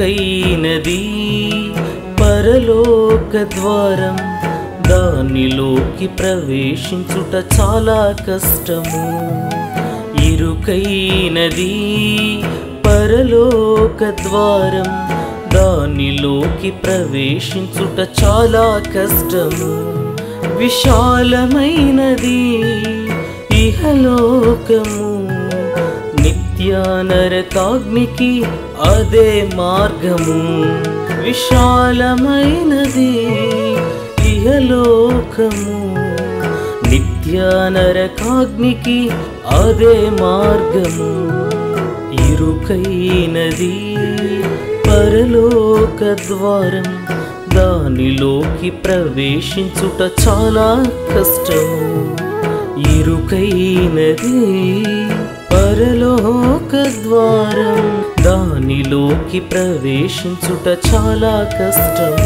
ఇరుకైనది పరలోక ద్వారం దానిలోకి ప్రవేశించుట చాలా కష్టము ఇరుకైనది పరలోక ద్వారం దానిలోకి ప్రవేశించుట చాలా కష్టము విశాలమైనది ఇహలోకము నిత్యానరకాగ్నికి అదే మార్గము విశాలమైనది ఇహలోకము నిత్యానరకాగ్నికి అదే మార్గము ఇరుకైనది పరలోక ద్వారం దానిలోకి ప్రవేశించుట చాలా కష్టము ఇరుకైనది పరలోక ద్వారం దానిలోకి ప్రవేశించుట చాలా కష్టము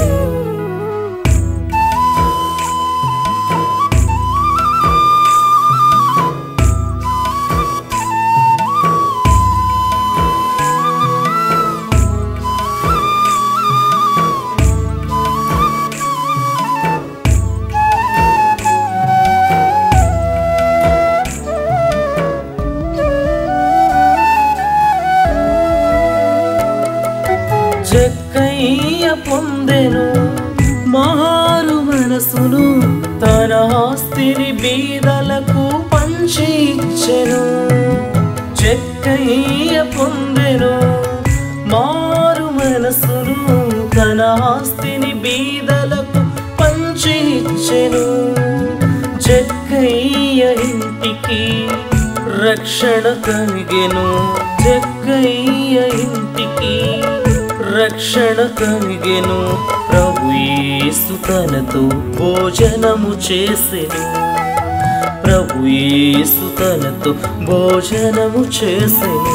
జక్కయ్య పొందెను మారు మనసును తన ఆస్తిని బీదలకు పంచి ఇచ్చెను జక్కయ్య పొందెను మారు మనసును తన ఆస్తిని బీదలకు పంచి ఇచ్చెను జక్కయ్య ఇంటికి రక్షణ కలిగెను జక్కయ్య ఇంటికి రక్షణ కలిగెను ప్రభు యేసు తనతో భోజనము చేసెను ప్రభు యేసు తనతో భోజనము చేసెను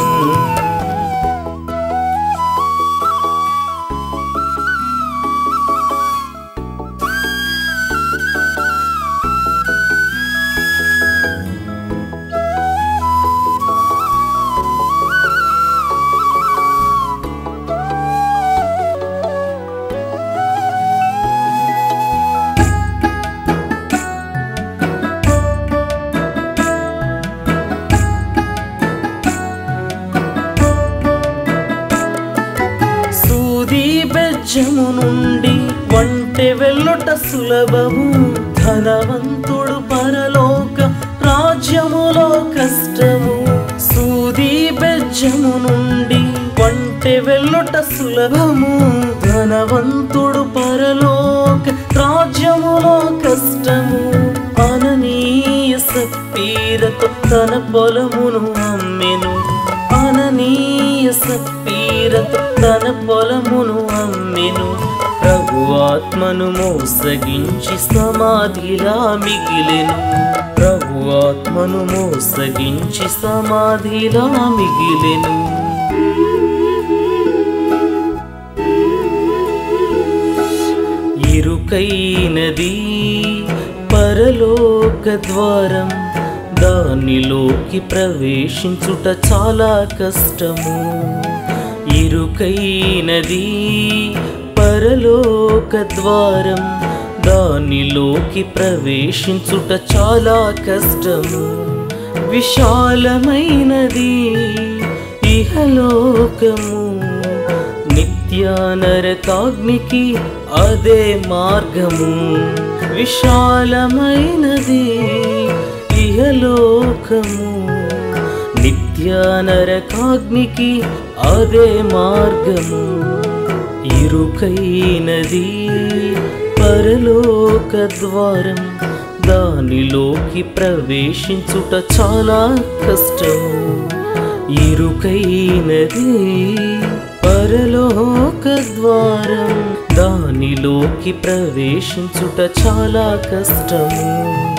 సూది బెజ్జము నుండి వంటె వెళ్ళుట సులభము ధనవంతుడు పరలోక రాజ్యములో కష్టము సూది బెజ్జము నుండి వంటె వెళ్ళుట సులభము ధనవంతుడు పరలోక రాజ్యములో కష్టము అననీయ సప్పీరతో తన పొలమును అమ్మెను అననీయ సప్పీరతో తన పొలమును అమ్మెను ప్రభు ఆత్మను మోసగించి సమాధిలా మిగిలెను ప్రభు ఆత్మను మోసగించి సమాధిలా మిగిలెను ఇరుకైనది పరలోక ద్వారం దానిలోకి ప్రవేశించుట చాలా కష్టము ఇరుకైనది పరలోక ద్వారం దానిలోకి ప్రవేశించుట చాలా కష్టము విశాలమైనది ఇహలోకము నిత్యానరకాగ్నికి అదే మార్గము విశాలమైనది ఇహలోకము నిత్యానరకాగ్నికి అదే మార్గము ఇరుకైనది పరలోక ద్వారం దానిలోకి ప్రవేశించుట చాలా కష్టము ఇరుకైనది పరలోక ద్వారం దానిలోకి ప్రవేశించుట చాలా కష్టము